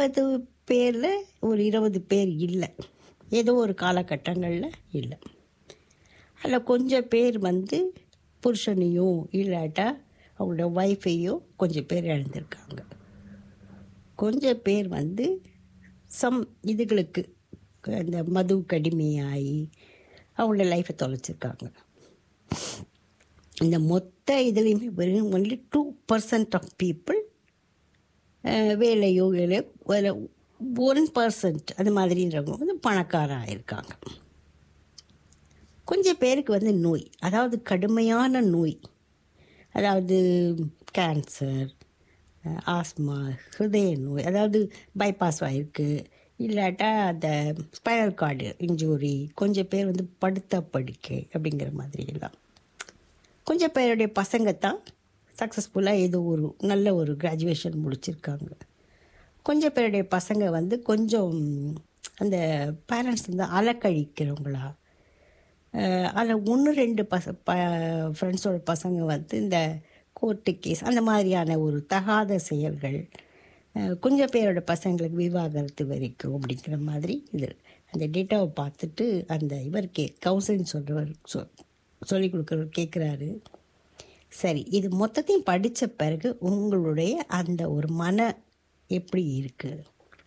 ஐம்பது பேரில் ஒரு இருபது பேர் இல்லை ஏதோ ஒரு காலகட்டங்களில் இல்லை அதில் கொஞ்சம் பேர் வந்து புருஷனையும் இல்லாட்டா அவங்களோட ஒய்ஃபையும் கொஞ்சம் பேர் இழந்திருக்காங்க கொஞ்சம் பேர் வந்து சம் இதுகளுக்கு இந்த மது கடுமையாகி அவங்களோட லைஃப்பை தொலைச்சிருக்காங்க இந்த மொத்த இதுலேயுமே வெறும் only two percent of people வேலையோ வேலையோ வேலை ஒன் பர்சன்ட் அது மாதிரின்றவங்க வந்து பணக்காராக இருக்காங்க கொஞ்சம் பேருக்கு வந்து நோய் அதாவது கடுமையான நோய் அதாவது கேன்சர் ஆஸ்மா ஹிருதய நோய் அதாவது பைபாஸ் ஆகிருக்கு இல்லாட்டா அந்த ஸ்பைனல் கார்டு இன்ஜூரி கொஞ்சம் பேர் வந்து படுத்த படுக்கை அப்படிங்கிற மாதிரி எல்லாம் கொஞ்சம் பேருடைய பசங்க தான் சக்ஸஸ்ஃபுல்லாக ஏதோ ஒரு நல்ல ஒரு கிராஜுவேஷன் முடிச்சிருக்காங்க கொஞ்சம் பேருடைய பசங்க வந்து கொஞ்சம் அந்த பேரண்ட்ஸ் வந்து அலக்கழிக்கிறவங்களா அதில் ஒன்று ரெண்டு பச ப ஃப்ரெண்ட்ஸோட பசங்க வந்து இந்த கோர்ட்டு கேஸ் அந்த மாதிரியான ஒரு தகாத செயல்கள் கொஞ்சம் பேரோட பசங்களுக்கு விவாகரத்து வரைக்கும் அப்படிங்கிற மாதிரி இது அந்த டேட்டாவை பார்த்துட்டு அந்த இவர் கே கவுன்சிலிங் சொல்கிறவர் சொ சொல்லி கொடுக்குறவர் கேட்குறாரு சரி இது மொத்தத்தையும் படித்த பிறகு உங்களுடைய அந்த ஒரு மன எப்படி இருக்குது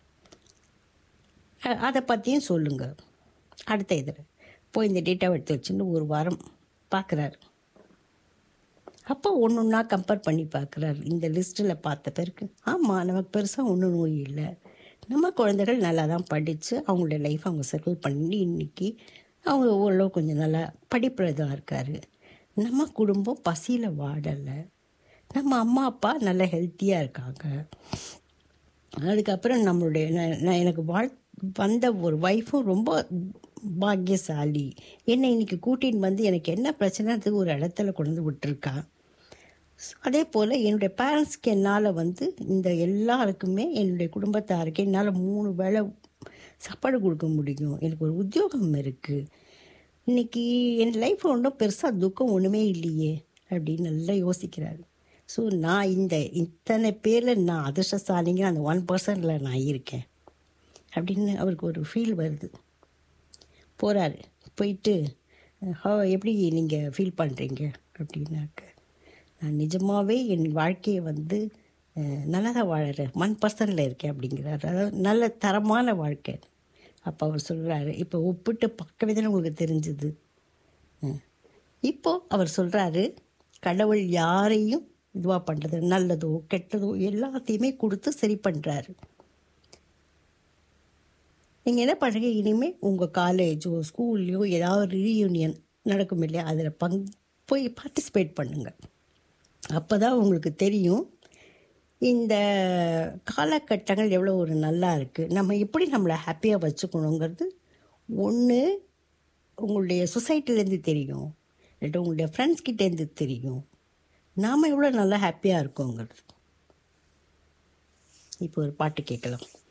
அதை பற்றியும் சொல்லுங்கள் அடுத்த இதில் போய் இந்த டேட்டாவை எடுத்து வச்சுன்னு ஒரு வாரம் பார்க்குறாரு அப்போ ஒன்று ஒன்றா கம்பேர் பண்ணி பார்க்குறாரு இந்த லிஸ்ட்டில் பார்த்த பிறகு ஆமாம் நமக்கு பெருசாக ஒன்றும் நோய் இல்லை நம்ம குழந்தைகள் நல்லா தான் படித்து அவங்களோட லைஃப் அவங்க செட்டில் பண்ணி இன்றைக்கி அவங்க ஓரளவு கொஞ்சம் நல்லா படிப்பில் தான் இருக்கார் நம்ம குடும்பம் பசியில் வாடலை நம்ம அம்மா அப்பா நல்லா ஹெல்த்தியாக இருக்காங்க அதுக்கப்புறம் நம்மளுடைய நான் எனக்கு வாழ் வந்த ஒரு ஒய்ஃபும் ரொம்ப பாக்கியசாலி என்னை இன்னைக்கு கூட்டின்னு வந்து எனக்கு என்ன பிரச்சனைன்றதுக்கு ஒரு இடத்துல கொண்டு வந்து விட்டுருக்கா அதே போல் என்னுடைய பேரண்ட்ஸ்க்கு என்னால் வந்து இந்த எல்லாருக்குமே என்னுடைய குடும்பத்தாருக்கு என்னால் மூணு வேளை சாப்பாடு கொடுக்க முடியும் எனக்கு ஒரு உத்தியோகம் இருக்குது இன்றைக்கி என் லைஃப்பில் ஒன்றும் பெருசாக துக்கம் ஒன்றுமே இல்லையே அப்படின்னு நல்லா யோசிக்கிறாரு ஸோ நான் இந்த இத்தனை பேரில் நான் அதிர்ஷ்டசாலிங்கிற அந்த ஒன் பர்சன்டில் நான் இருக்கேன் அப்படின்னு அவருக்கு ஒரு ஃபீல் வருது போகிறாரு போயிட்டு எப்படி நீங்கள் ஃபீல் பண்ணுறீங்க அப்படின்னாக்க நான் நிஜமாகவே என் வாழ்க்கையை வந்து நல்லா தான் வாழறேன் ஒன் பர்சனில் இருக்கேன் அப்படிங்கிறாரு அதாவது நல்ல தரமான வாழ்க்கை அப்போ அவர் சொல்கிறாரு இப்போ ஒப்பிட்டு பக்கமே தானே உங்களுக்கு தெரிஞ்சுது இப்போது அவர் சொல்கிறாரு கடவுள் யாரையும் இதுவாக பண்ணுறது நல்லதோ கெட்டதோ எல்லாத்தையுமே கொடுத்து சரி பண்ணுறாரு நீங்கள் என்ன பண்ணுறீங்க இனிமேல் உங்கள் காலேஜோ ஸ்கூல்லையோ ஏதாவது ரீயூனியன் நடக்கும் இல்லையா அதில் பங் போய் பார்ட்டிசிபேட் பண்ணுங்கள் அப்போ தான் உங்களுக்கு தெரியும் இந்த காலகட்டங்கள் எவ்வளோ ஒரு நல்லா இருக்குது நம்ம எப்படி நம்மளை ஹாப்பியாக வச்சுக்கணுங்கிறது ஒன்று உங்களுடைய சொசைட்டிலேருந்து தெரியும் இல்லாட்டி உங்களுடைய ஃப்ரெண்ட்ஸ் கிட்டேருந்து தெரியும் நாம் எவ்வளோ நல்லா ஹாப்பியாக இருக்கோங்கிறது இப்போ ஒரு பாட்டு கேட்கலாம்